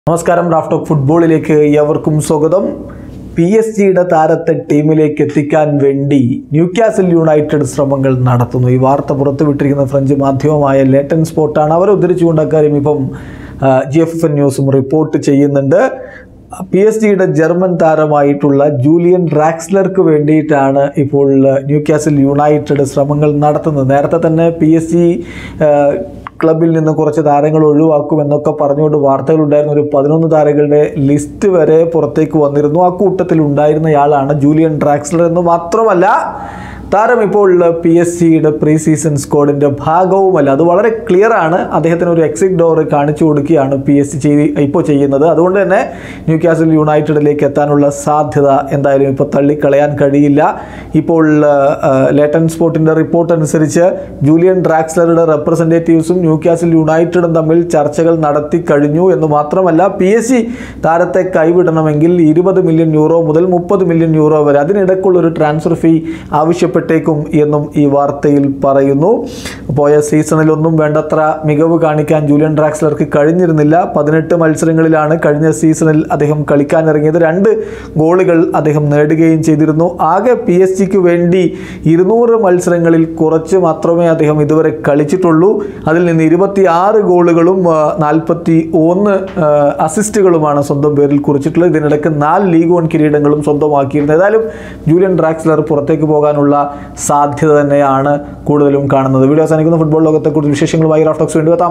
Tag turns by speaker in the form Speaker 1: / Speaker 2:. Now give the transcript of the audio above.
Speaker 1: നമസ്കാരം റാഫ്റ്റോക്ക് ഫുട്ബോളിലേക്ക് ഏവർക്കും സ്വാഗതം പി എസ് ജിയുടെ താരത്തെ ടീമിലേക്ക് എത്തിക്കാൻ വേണ്ടി ന്യൂക്യാസിൽ യുണൈറ്റഡ് ശ്രമങ്ങൾ നടത്തുന്നു ഈ വാർത്ത പുറത്തുവിട്ടിരിക്കുന്ന ഫ്രഞ്ച് മാധ്യമമായ ലേറ്റൻ സ്പോർട്ടാണ് അവരെ ഉദ്ധരിച്ചുകൊണ്ട് അക്കാര്യം ഇപ്പം ജി എഫ് എൻ ന്യൂസും റിപ്പോർട്ട് ചെയ്യുന്നുണ്ട് പി എസ് ജിയുടെ ജർമ്മൻ താരമായിട്ടുള്ള ജൂലിയൻ ഡ്രാക്സ്ലർക്ക് വേണ്ടിയിട്ടാണ് ഇപ്പോൾ ന്യൂക്യാസിൽ യുണൈറ്റഡ് ശ്രമങ്ങൾ നടത്തുന്നത് നേരത്തെ തന്നെ പി എസ് ജി ക്ലബിൽ നിന്ന് കുറച്ച് താരങ്ങൾ ഒഴിവാക്കുമെന്നൊക്കെ പറഞ്ഞുകൊണ്ട് വാർത്തകളുണ്ടായിരുന്ന ഒരു പതിനൊന്ന് താരങ്ങളുടെ ലിസ്റ്റ് വരെ പുറത്തേക്ക് വന്നിരുന്നു ആ കൂട്ടത്തിൽ ഉണ്ടായിരുന്നയാളാണ് ജൂലിയൻ ഡ്രാക്സ്ലർ എന്ന് മാത്രമല്ല താരം ഇപ്പോൾ പി എസ് സിയുടെ പ്രീ സീസൺ സ്ക്വാഡിൻ്റെ ഭാഗവുമല്ല അത് വളരെ ക്ലിയർ ആണ് അദ്ദേഹത്തിന് ഒരു എക്സിറ്റ് ഡോർ കാണിച്ചു കൊടുക്കുകയാണ് പി എസ് സി ചെയ്ത് ഇപ്പോൾ ചെയ്യുന്നത് അതുകൊണ്ട് തന്നെ ന്യൂ കാസിൽ യുണൈറ്റഡിലേക്ക് എത്താനുള്ള സാധ്യത എന്തായാലും ഇപ്പോൾ തള്ളിക്കളയാൻ കഴിയില്ല ഇപ്പോൾ ആ, ലേട്ടൻ സ്പോർട്ടിൻ്റെ റിപ്പോർട്ട് അനുസരിച്ച് ജൂലിയൻ ഡ്രാക്സ്ലറുടെ റെപ്രസെൻറ്റേറ്റീവ്സും ന്യൂ കാസിൽ യുണൈറ്റഡും തമ്മിൽ ചർച്ചകൾ നടത്തി കഴിഞ്ഞു എന്ന് മാത്രമല്ല പി എസ് സി താരത്തെ കൈവിടണമെങ്കിൽ ഇരുപത് മില്യൺ യൂറോ മുതൽ മുപ്പത് മില്യൺ യൂറോ വരെ അതിനിടയ്ക്കുള്ള ഒരു ട്രാൻസ്ഫർ ഫീ ആവശ്യപ്പെട്ടേക്കും എന്നും ഈ വാർത്തയിൽ പറയുന്നു പോയ സീസണിലൊന്നും വേണ്ടത്ര മികവ് കാണിക്കാൻ ജൂലിയൻ ഡ്രാക്സ്ലർക്ക് കഴിഞ്ഞിരുന്നില്ല പതിനെട്ട് മത്സരങ്ങളിലാണ് കഴിഞ്ഞ സീസണിൽ അദ്ദേഹം കളിക്കാൻ ഇറങ്ങിയത് രണ്ട് ഗോളുകൾ അദ്ദേഹം നേടുകയും ചെയ്തിരുന്നു ആകെ പി എസ് ജിക്ക് വേണ്ടി ഇരുന്നൂറ് മത്സരങ്ങളിൽ കുറച്ച് മാത്രമേ അദ്ദേഹം ഇതുവരെ കളിച്ചിട്ടുള്ളൂ അതിൽ നിന്ന് ഇരുപത്തി ആറ് ഗോളുകളും നാൽപ്പത്തി ഒന്ന് അസിസ്റ്റുകളുമാണ് സ്വന്തം പേരിൽ കുറിച്ചിട്ടുള്ളത് ഇതിനിടയ്ക്ക് നാല് ലീഗ് വൺ കിരീടങ്ങളും സ്വന്തമാക്കിയിരുന്നത് ഏതായാലും ജൂലിയൻ ഡ്രാക്സ്ലർ പുറത്തേക്ക് പോകാനുള്ള സാധ്യത തന്നെയാണ് കൂടുതലും കാണുന്നത് വീഡിയോ അവസാനിക്കുന്ന ഫുട്ബോൾ ലോകത്തെക്കുറിച്ച് വിശേഷങ്ങളുമായി റാഫ്റ്റോക്സ് വേണ്ടി എത്താം